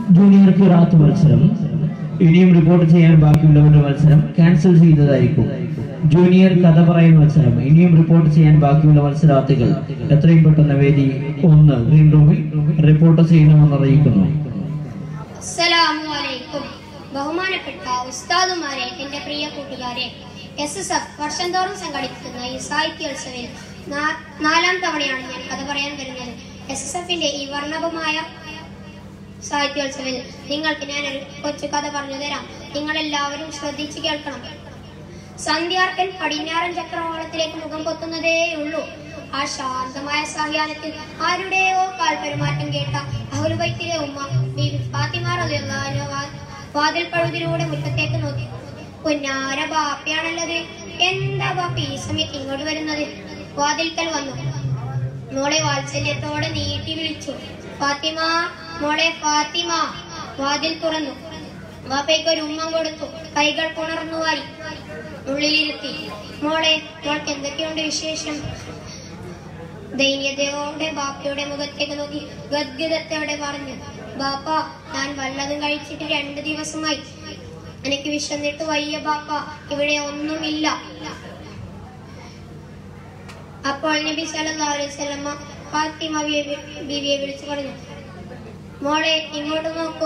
junior കിറാത്ത് മത്സരം ഇനിയും report ചെയ്യാൻ ബാക്കിയുള്ളവരുടെ മത്സരം ക്യാൻസൽ ചെയ്തതായിരിക്കും ജൂനിയർ കഥ പറയൽ മത്സരം ഇനിയും റിപ്പോർട്ട് ചെയ്യാൻ ബാക്കിയുള്ള മത്സരാർത്ഥികൾ എത്രയും പെട്ടെന്ന് വേദി ഒന്ന് ഗ്രീൻ റൂമിൽ റിപ്പോർട്ട് ചെയ്യണമെന്ന് അറിയിക്കുന്നു അസ്സലാമു അലൈക്കും ബഹുമാനപ്പെട്ട ഉസ്താദുമാരെ എൻ്റെ പ്രിയ കൂട്ടുകാരെ എസ് എസ് എഫ് വർഷം തോറും സംഘടിപ്പിക്കുന്ന ഈ സാഹിത്യോത്സവിൽ നാ- നാലാം തവണയാണ് ഞാൻ കഥ പറയാൻ വരുന്നത് എസ് എസ് എഫിന്റെ ഈ വർണ്ണഭമായ സാഹിത്യോത്സവിൽ നിങ്ങൾക്ക് ഞാനൊരു കൊച്ചു കഥ പറഞ്ഞു തരാം നിങ്ങൾ എല്ലാവരും ശ്രദ്ധിച്ചു കേൾക്കണം സന്ധ്യാർക്കൻ പടിഞ്ഞാറൻ ചക്രവാളത്തിലേക്ക് മുഖം പൊത്തുന്നതേയുള്ളൂ ആ ശാന്തമായ സാഹ്യാനത്തിൽ ആരുടെയോ കാൽ പെരുമാറ്റം കേട്ട അഹുൽബൈത്തിലെ ഉമ്മ ബീവി ഫാത്തിമ റളിയല്ലാഹു അൻഹ വാ- വാതിൽ പഴുതിലൂടെ മുറ്റത്തേക്ക് നോക്കി പൊന്നാര ബാപ്പയാണല്ലത് എന്താ ബാപ്പി ഈ സമയത്ത് ഇങ്ങോട്ട് വരുന്നത് വാതിൽക്കൽ വന്നു മോളെ വാത്സല്യത്തോടെ നീട്ടി വിളിച്ചു ഫാത്തിമ മോളെ ഫാത്തിമ വാതിൽ തുറന്നു വാപ്പയ്ക്ക് ഒരു ഉമ്മം കൊടുത്തു കൈകൾ പുണർന്നു വാരി ഉള്ളിലിരുത്തി മോളെ മോൾക്ക് എന്തൊക്കെയുണ്ട് വിശേഷം ദൈന്യതയോടെ ബാപ്പയുടെ മുഖത്തേക്ക് നോക്കി ഗദ്ഗതത്തോടെ പറഞ്ഞു ബാപ്പ ഞാൻ വല്ലതും കഴിച്ചിട്ട് രണ്ട് ദിവസമായി എനിക്ക് വിശന്നിട്ട് വയ്യ ബാപ്പ ഇവിടെ ഒന്നുമില്ല അപ്പോൾ നബി സല്ലല്ലാഹു അലൈഹി വസല്ലമ ഫാത്തിമ ബീവി- ബീവിയെ വിളിച്ചു പറഞ്ഞു മോളെ ഇങ്ങോട്ട് നോക്കൂ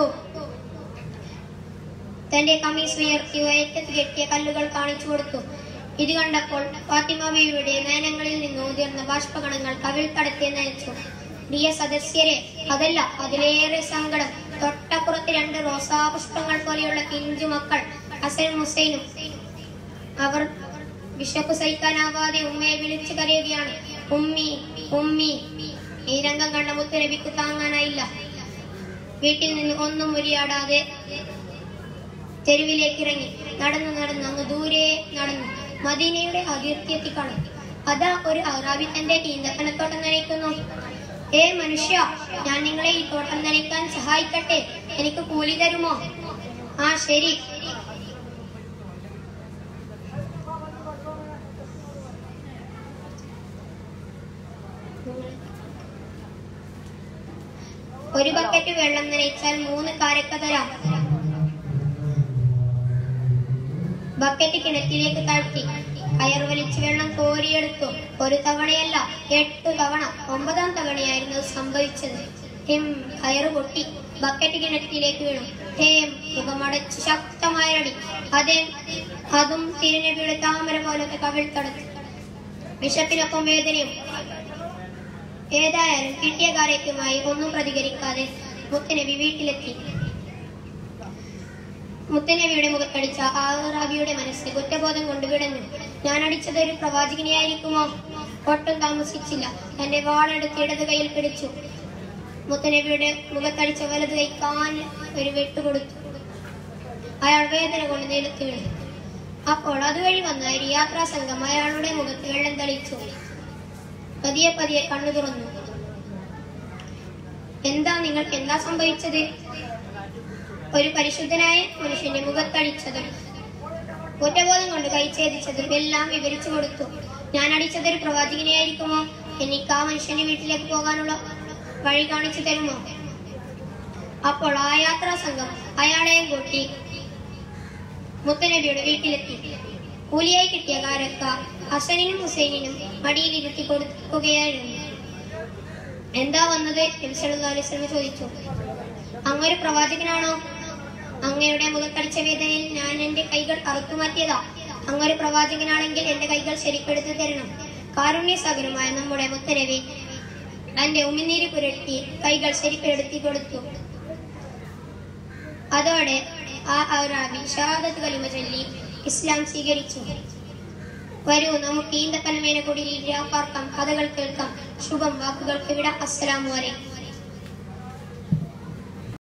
തന്റെ കമ്മീസ് ഉയർത്തി വയറ്റത്ത് കെട്ടിയ കല്ലുകൾ കാണിച്ചു കൊടുത്തു ഇത് കണ്ടപ്പോൾ ഫാത്തിമ ബീവിയുടെ നയനങ്ങളിൽ നിന്ന് ഉതിർന്ന ബാഷ്പകണങ്ങൾ കവിൾ തടത്തി നയിച്ചു പ്രിയ സദസ്യരെ അതല്ല അതിലേറെ സങ്കടം തൊട്ടപ്പുറത്ത് രണ്ട് റോസാ പുഷ്പങ്ങൾ പോലെയുള്ള പിഞ്ചു മക്കൾ ഹസൻ ഹുസൈനും അവർ വിശപ്പ് സഹിക്കാനാവാതെ ഉമ്മയെ വിളിച്ചു കരയുകയാണ് ഉമ്മി ഉമ്മി ഈ രംഗം കണ്ട മുത്തുനബിക്ക് താങ്ങാനായില്ല വീട്ടിൽ നിന്ന് ഒന്നും ഉരിയാടാതെ തെരുവിലേക്ക് ഇറങ്ങി നടന്നു നടന്ന് അങ്ങ് ദൂരെ നടന്നു മദീനയുടെ അതിർത്തിയെത്തി കാണും അതാ ഒരു അറാബി തന്റെ ഈന്തപ്പനത്തോട്ടം നനയ്ക്കുന്നു ഏ മനുഷ്യ ഞാൻ നിങ്ങളെ ഈ തോട്ടം നനയ്ക്കാൻ സഹായിക്കട്ടെ എനിക്ക് കൂലി തരുമോ ആ ശരി ഒരു ബക്കറ്റ് വെള്ളം നനയിച്ചാൽ മൂന്ന് കാരക്ക തരാം ബക്കറ്റ് കിണറ്റിലേക്ക് താഴ്ത്തി കയർ വലിച്ച് വെള്ളം കോരിയെടുത്തു ഒരു തവണയല്ല എട്ടു തവണ ഒമ്പതാം തവണയായിരുന്നു ഇത് സംഭവിച്ചത് ഹിം കയറ് പൊട്ടി ബക്കറ്റ് കിണറ്റിലേക്ക് വീണു ഹേം മുഖമടച്ച് ശക്തമായ അടി അതേ അതും തിരുനബിയുടെ താമര പോലത്തെ കവിൾ തടുത്തു വിശപ്പിനൊപ്പം വേദനയും ഏതായാലും കിട്ടിയ കാര്യക്കുമായി ഒന്നും പ്രതികരിക്കാതെ മുത്തനബി വീട്ടിലെത്തി മുത്തനബിയുടെ മുഖത്തടിച്ച ആറാബിയുടെ മനസ്സ് കുറ്റബോധം കൊണ്ട് വിടഞ്ഞു ഞാൻ അടിച്ചത് ഒരു പ്രവാചകനെയായിരിക്കുമോ ഒട്ടും താമസിച്ചില്ല തന്റെ വാളെടുത്ത് ഇടത് കയ്യിൽ പിടിച്ചു മുത്തനബിയുടെ മുഖത്തടിച്ച വലത് കൈ കാലിൽ ഒരു വെട്ടുകൊടുത്തു അയാൾ വേദന കൊണ്ട് നിലത്ത് വീണു അപ്പോൾ അതുവഴി വന്ന ഒരു യാത്രാ സംഘം അയാളുടെ മുഖത്ത് വെള്ളം തളിച്ചു പതിയെ പതിയെ കണ്ണു തുറന്നു എന്താ നിങ്ങൾക്ക് എന്താ സംഭവിച്ചത് ഒരു പരിശുദ്ധനായ മനുഷ്യന്റെ മുഖത്തടിച്ചതും കുറ്റബോധം കൊണ്ട് കൈച്ഛേദിച്ചതും എല്ലാം വിവരിച്ചു കൊടുത്തു ഞാൻ അടിച്ചത് ഒരു പ്രവാചകനെയായിരിക്കുമോ എനിക്ക് ആ മനുഷ്യന്റെ വീട്ടിലേക്ക് പോകാനുള്ള വഴി കാണിച്ചു തരുമോ അപ്പോൾ ആ യാത്രാ സംഘം അയാളെയും കൂട്ടി മുത്തനബിയുടെ വീട്ടിലെത്തി കൂലിയായി കിട്ടിയ കാരക്ക ഹസനിനും ഹുസൈനിനും മടിയിലിരുത്തി കൊടുക്കുകയായിരുന്നു എന്താ വന്നത് നബി സല്ലല്ലാഹു അലൈഹി വസല്ലം ചോദിച്ചു അങ്ങൊരു പ്രവാചകനാണോ അങ്ങയുടെ മുഖത്തടിച്ച വേദനയിൽ ഞാൻ എന്റെ കൈകൾ അറുത്തുമാറ്റിയതാ അങ്ങൊരു പ്രവാചകനാണെങ്കിൽ എന്റെ കൈകൾ ശരിപ്പെടുത്തി തരണം കാരുണ്യസാഗരമായ നമ്മുടെ മുത്തരവി തന്റെ ഉമിനീര് പുരട്ടി കൈകൾ ശരിപ്പെടുത്തി കൊടുത്തു അതോടെ ആ ഔറാബി ഷഹാദത്ത് കലിമ ചൊല്ലി ഇസ്ലാം സ്വീകരിച്ചു വരൂ നമുക്ക് ഈന്തക്കനമേന കൂടി പാർക്കാം കഥകൾ കേൾക്കാം ശുഭം വാക്കുകൾക്ക് വിട അസ്സലാമു അലൈക്കും